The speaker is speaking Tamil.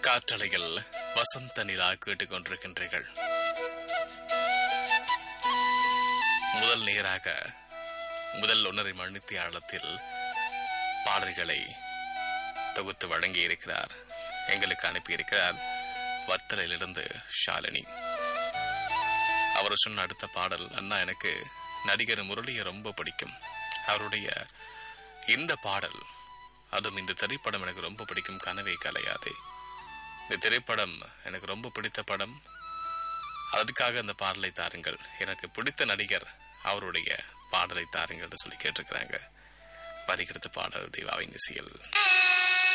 காற்றலையில் வசந்த நிலா கேட்டுக்கொண்டிருக்கின்றீர்கள் முதல் நேராக முதல் ஒன்றரை மணித்தி ஆழத்தில் பாடல்களை தொகுத்து வழங்கி இருக்கிறார் எங்களுக்கு அனுப்பியிருக்கிறார் வத்தலையிலிருந்து ஷாலினி அவர் சொன்ன அடுத்த பாடல் அண்ணா எனக்கு நடிகர் முரளியை ரொம்ப பிடிக்கும் அவருடைய இந்த பாடல் அதுவும் இந்த திரைப்படம் எனக்கு ரொம்ப பிடிக்கும் கனவே கலையாதே இந்த திரைப்படம் எனக்கு ரொம்ப பிடித்த படம் அதுக்காக அந்த பாடலை தாருங்கள் எனக்கு பிடித்த நடிகர் அவருடைய பாடலை தாருங்கள்னு சொல்லி கேட்டிருக்கிறாங்க வரிகெடுத்த பாடல் தேவாவின் இசையில்